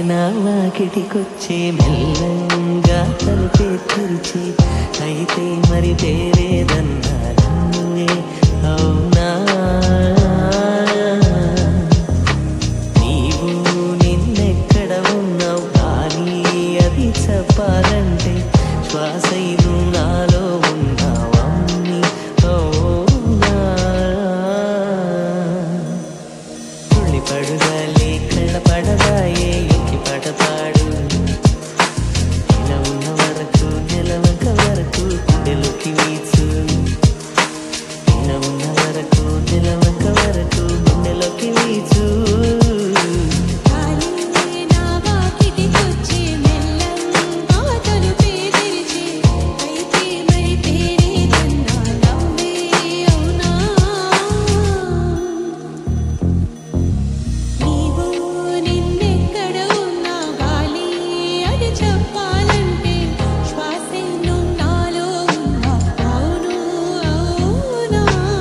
నా వాకిటికొచ్చే మెల్లంగా తలుపే తెరిచి అయితే మరి పేరేదన్నా నువ్వే అవునా నీవు నిన్నెక్కడ ఉన్నావు కానీ అది చెప్పాలంటే శ్వాసైను నాలో ఉన్నావమ్మి అవునా తుళ్ళి పడుగాలి కళ్ళ పడదాయే ఎక్కి పడతాడు ఇలా ఉన్న వరకు నిలవంక వరకు గుండెలోకి వీచు ఇలా ఉన్న వరకు నిలవంక వరకు గుండెలోకి వీచు కాలింగే నా వాకిటికొచ్చే మెల్లంగా తలుపే తెరిచి అయితే మరి తేరేదన్నా నవ్వే అవునా నీవు నిన్నెక్కడ ఉన్నా గాలి అది చెప్పాలంటే శ్వాసే నువ్వు నాలో ఉన్నా అవును అవునా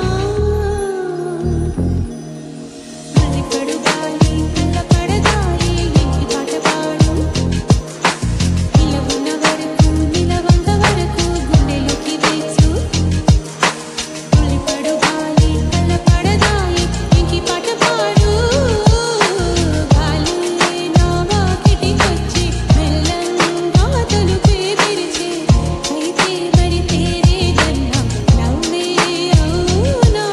మరి పడుగాలి కళ్ళ పడదాయి ఇంటి పాట పాడు ఇలా ఉన్న వరకు నిలవంక వరకు గుండెలోకి వేచు తొలి పడుగాలి కళ్ళ పడదాయి ఇంటి పాట పాడు గాలి నా వాకిటికొచ్చి మెల్లంగా తలుపే తెరిచి అయితే మరి తేరేదన్నా నవ్వే అవునా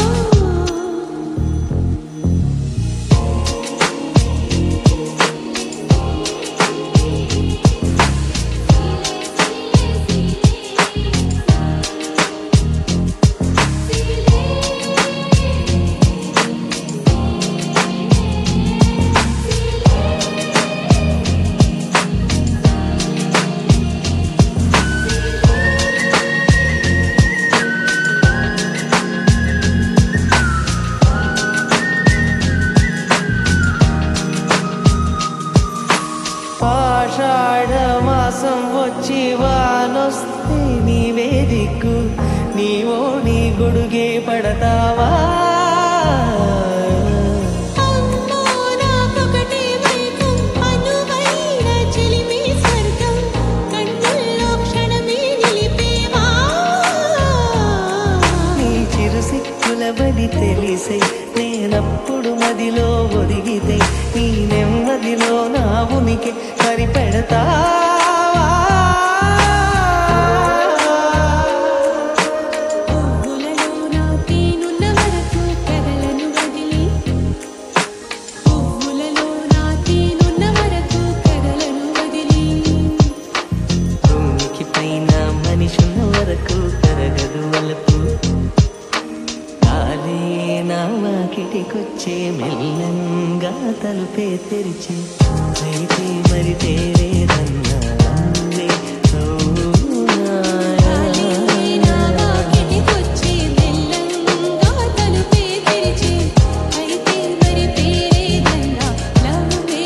ఆషాఢ మాసం వచ్చి వానొస్తే నీవే దిక్కు నీవో నీ గొడుగే పడతావా అమ్మో నాకొకటే మైకం అనువైన చెలిమి స్వర్గం కన్నుల్లో క్షణమే నిలిపేవా నీ చిరు సిక్కుల బడి తెలిసే నేనప్పుడు మదిలో ఒదిగితే నీ నెమ్మదిలో నా ఉనికి సరిపెడతావా పువ్వులలో నా తేనున్న వరకు కదలను వదిలి పువ్వులలో నా తేనున్న వరకు కదలను వదిలి భూమికి పైన మనిషున్న వరకు కరగదు వలపు కాలే నా వాకిటికొచ్చే మెల్లంగా తలుపే తెరిచి అయితే మరి తేరేదన్నా నువ్వే అవునా? గాలి నా వాకిటికొచ్చి మెల్లంగా తలుపే తెరిచి అయితే మరి పేరేదన్నా నవ్వే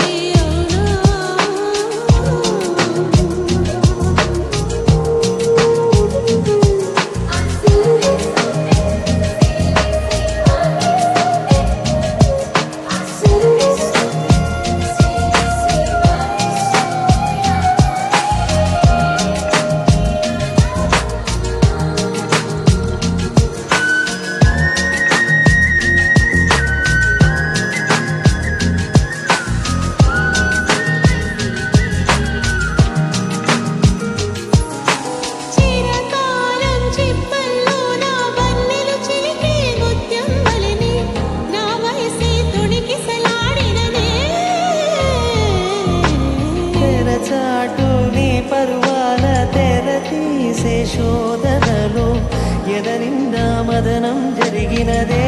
చిరకాలం చిప్పల్లో నా వన్నెలు చిలికే ముత్యం వలెనే నా వయసే తొణికిసలాడిననే తెరచాటు నీ పరువాల తెర తీసే శోధనలో ఎదరిందా మదనం జరిగినదే